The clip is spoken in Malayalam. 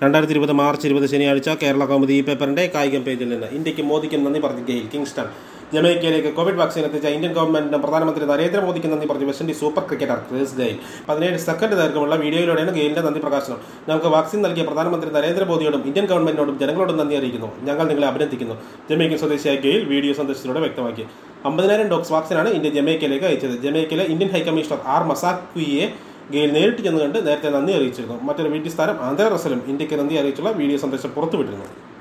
രണ്ടായിരത്തി ഇരുപത് മാർച്ച് ഇരുപത് ശനിയാഴ്ച കേരള കൗമുദി ഈ പേപ്പറിന്റെ കായികം പേജിൽ നിന്ന് ഇന്ത്യക്ക് മോദിക്കും നന്ദി പറഞ്ഞു ഗെയിൽ കിങ്സ്റ്റൺ ജമൈക്കയിലേക്ക് കോവിഡ് വാക്സിൻ എത്തിച്ച ഇന്ത്യൻ ഗവൺമെന്റിന് പ്രധാനമന്ത്രി നരേന്ദ്രമോദിക്ക് നന്ദി പറഞ്ഞു West Indies super cricketer Chris Gayle പതിനേഴ് സെക്കൻഡ് ദൈർഘ്യമുള്ള വീഡിയോയിലൂടെയാണ് ഗെയിലിന്റെ നന്ദി പ്രകാശനം ഞങ്ങൾക്ക് വാക്സിൻ നൽകിയ പ്രധാനമന്ത്രി നരേന്ദ്രമോദിയോടും ഇന്ത്യൻ ഗവൺമെന്റിനോടും ജനങ്ങളോടും നന്ദി അറിയിക്കുന്നു ഞങ്ങൾ നിങ്ങളെ അഭിനന്ദിക്കുന്നു ജമൈക്കൻ സ്വദേശിയായ ഗെയിൽ വീഡിയോ സന്ദേശത്തിലൂടെ വ്യക്തമാക്കി അമ്പതിനായിരം ഡോക്സ് വാക്സിനാണ് ഇന്ത്യ ജമൈക്കയിലേക്ക് അയച്ചത് ജമൈക്കയിലെ ഇന്ത്യൻ ഹൈക്കമ്മീഷണർ ആർ മസാക്വിയെ ഗെയിൽ നേരിട്ട് ചെന്ന് കണ്ട് നേരത്തെ നന്ദി അറിയിച്ചിരുന്നു മറ്റൊരു വീട്ടിൽ സ്ഥാനം ആന്ധ്ര റസലും ഇന്ത്യക്ക് നന്ദി അറിയിച്ചുള്ള വീഡിയോ സന്ദേശം പുറത്തുവിട്ടിരുന്നു